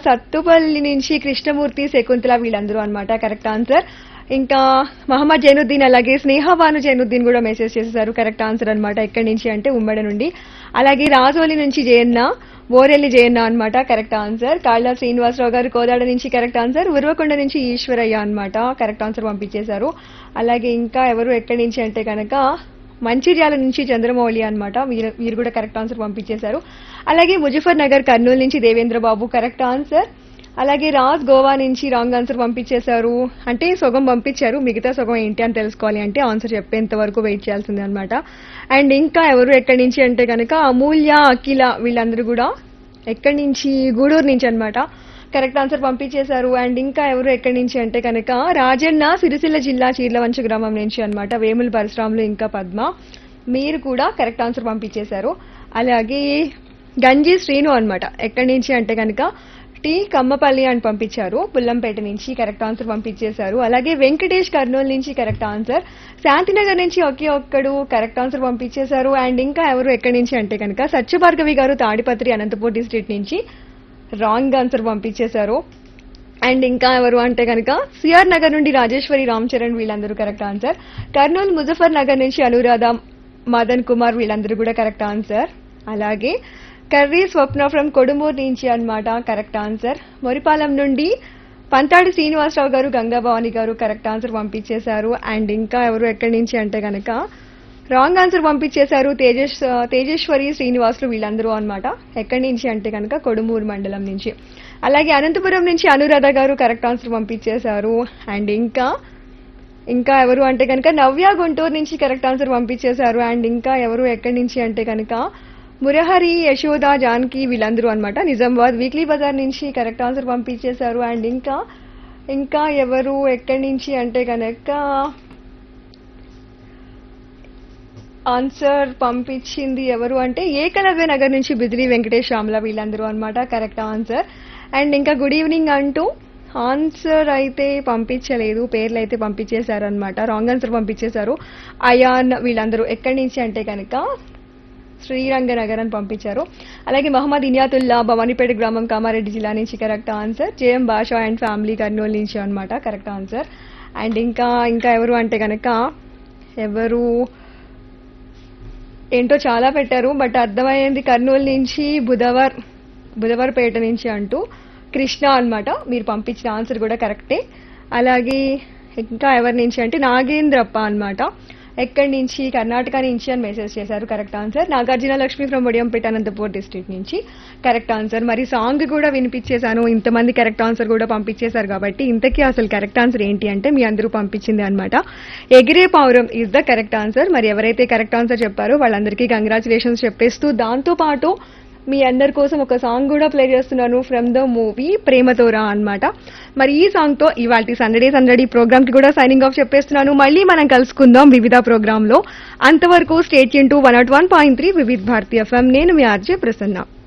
సత్తుపల్లి నుంచి కృష్ణమూర్తి శకుంతల వీళ్ళందరూ అన్నమాట కరెక్ట్ ఆన్సర్ ఇంకా మహమ్మద్ జైనుద్దీన్ అలాగే స్నేహవాను జైనుద్దీన్ కూడా మెసేజ్ చేసేసారు కరెక్ట్ ఆన్సర్ అన్నమాట ఎక్కడి నుంచి అంటే ఉమ్మడి నుండి అలాగే రాజోలి నుంచి జయన్న బోరెల్లి జయన్న అన్నమాట కరెక్ట్ ఆన్సర్ కాళ్ళ శ్రీనివాసరావు గారు కోదాడ నుంచి కరెక్ట్ ఆన్సర్ ఉర్వకొండ నుంచి ఈశ్వరయ్య అన్నమాట కరెక్ట్ ఆన్సర్ పంపించేశారు అలాగే ఇంకా ఎవరు ఎక్కడి నుంచి అంటే కనుక మంచిర్యాల నుంచి చంద్రమౌళి అన్నమాట వీరు వీరు కూడా కరెక్ట్ ఆన్సర్ పంపించేశారు అలాగే ముజఫర్ నగర్ కర్నూలు నుంచి దేవేంద్ర బాబు కరెక్ట్ ఆన్సర్ అలాగే రాజ్ గోవా నుంచి రాంగ్ ఆన్సర్ పంపించేశారు అంటే సగం పంపించారు మిగతా సగం ఏంటి అని తెలుసుకోవాలి అంటే ఆన్సర్ చెప్పేంత వరకు వెయిట్ చేయాల్సిందే అనమాట అండ్ ఇంకా ఎవరు ఎక్కడి నుంచి అంటే కనుక అమూల్య అఖిల వీళ్ళందరూ కూడా ఎక్కడి నుంచి గూడూరు నుంచి అన్నమాట కరెక్ట్ ఆన్సర్ పంపించేశారు అండ్ ఇంకా ఎవరు ఎక్కడి నుంచి అంటే కనుక రాజన్న సిరిసిల్ల జిల్లా చీర్లవంచ గ్రామం నుంచి అన్నమాట వేముల పరశురాములు ఇంకా పద్మ మీరు కూడా కరెక్ట్ ఆన్సర్ పంపించేశారు అలాగే గంజి శ్రీను అన్నమాట ఎక్కడి నుంచి అంటే కనుక టి కమ్మపల్లి అని పంపించారు పుల్లంపేట నుంచి కరెక్ట్ ఆన్సర్ పంపించేశారు అలాగే వెంకటేష్ కర్నూలు నుంచి కరెక్ట్ ఆన్సర్ శాంతినగర్ నుంచి ఒకే ఒక్కడు కరెక్ట్ ఆన్సర్ పంపించేశారు అండ్ ఇంకా ఎవరు ఎక్కడి నుంచి అంటే కనుక సత్యభార్గవి గారు తాడిపత్రి అనంతపూర్ డిస్ట్రిక్ట్ నుంచి రాంగ్ ఆన్సర్ పంపించేశారు అండ్ ఇంకా ఎవరు అంటే కనుక సిఆర్ నగర్ నుండి రాజేశ్వరి రామ్ చరణ్ వీళ్ళందరూ కరెక్ట్ ఆన్సర్ కర్నూలు ముజఫర్ నగర్ నుంచి అనురాధ మదన్ కుమార్ వీళ్ళందరూ కూడా కరెక్ట్ ఆన్సర్ అలాగే కర్రీ స్వప్న ఫ్రమ్ కొడుమూరు నుంచి అన్నమాట కరెక్ట్ ఆన్సర్ మొరిపాలెం నుండి పంతాడి శ్రీనివాసరావు గారు గంగాభవాని గారు కరెక్ట్ ఆన్సర్ పంపించేశారు అండ్ ఇంకా ఎవరు ఎక్కడి నుంచి అంటే కనుక రాంగ్ ఆన్సర్ పంపించేశారు తేజస్ తేజేశ్వరి శ్రీనివాసులు వీళ్ళందరూ అన్నమాట ఎక్కడి నుంచి అంటే కనుక కొడుమూరు మండలం నుంచి అలాగే అనంతపురం నుంచి అనురాధ గారు కరెక్ట్ ఆన్సర్ పంపించేశారు అండ్ ఇంకా ఇంకా ఎవరు అంటే కనుక నవ్య గుంటూరు నుంచి కరెక్ట్ ఆన్సర్ పంపించేశారు అండ్ ఇంకా ఎవరు ఎక్కడి నుంచి అంటే కనుక మురహరి యశోద జానకి వీళ్ళందరూ అన్నమాట నిజామాబాద్ వీక్లీ బజార్ నుంచి కరెక్ట్ ఆన్సర్ పంపించేశారు అండ్ ఇంకా ఇంకా ఎవరు ఎక్కడి నుంచి అంటే కనుక ఆన్సర్ పంపించింది ఎవరు అంటే ఏకలవ్య నగర్ నుంచి బిజిలీ వెంకటేష్ శ్యామల వీళ్ళందరూ అన్నమాట కరెక్ట్ ఆన్సర్ అండ్ ఇంకా గుడ్ ఈవినింగ్ అంటూ ఆన్సర్ అయితే పంపించలేదు పేర్లు అయితే పంపించేశారు అనమాట రాంగ్ ఆన్సర్ పంపించేశారు అయాన్ వీళ్ళందరూ ఎక్కడి నుంచి అంటే కనుక శ్రీరంగనగర్ అని పంపించారు అలాగే మహమ్మద్ ఇనియాతుల్లా భవానీపేట గ్రామం కామారెడ్డి జిల్లా నుంచి కరెక్ట్ ఆన్సర్ జేఎం భాషా అండ్ ఫ్యామిలీ కర్నూలు నుంచి అన్నమాట కరెక్ట్ ఆన్సర్ అండ్ ఇంకా ఇంకా ఎవరు అంటే కనుక ఎవరు ఏంటో చాలా పెట్టారు బట్ అర్థమైంది కర్నూలు నుంచి బుధవార్ బుధవారపేట నుంచి అంటూ కృష్ణ అన్నమాట మీరు పంపించిన ఆన్సర్ కూడా కరెక్టే అలాగే ఇంకా ఎవరి నుంచి అంటే నాగేంద్రప్ప అన్నమాట ఎక్కడి నుంచి కర్ణాటక నుంచి అని మెసేజ్ చేశారు correct answer Nagarjuna Lakshmi from Odiyampeta Anantapur district నుంచి కరెక్ట్ ఆన్సర్ మరి సాంగ్ కూడా వినిపించేశాను ఇంతమంది కరెక్ట్ ఆన్సర్ కూడా పంపించేశారు కాబట్టి ఇంతకీ అసలు కరెక్ట్ ఆన్సర్ ఏంటి అంటే మీ అందరూ పంపించింది అనమాట Egire Pavuram is the correct answer మరి ఎవరైతే కరెక్ట్ ఆన్సర్ చెప్పారో వాళ్ళందరికీ కంగ్రాచులేషన్స్ చెప్పేస్తూ దాంతో పాటు మీ అందరి కోసం ఒక సాంగ్ కూడా ప్లే చేస్తున్నాను ఫ్రమ్ ద మూవీ ప్రేమతోరా అన్నమాట మరి ఈ సాంగ్ తో ఇవాళ సందడే సందడి ప్రోగ్రామ్ కి కూడా సైనింగ్ ఆఫ్ చెప్పేస్తున్నాను మళ్ళీ మనం కలుసుకుందాం వివిధ ప్రోగ్రామ్ లో అంతవరకు స్టేట్ యూన్ to one nought one point three Vividh Bharati FM నేను మీ ఆర్జే ప్రసన్న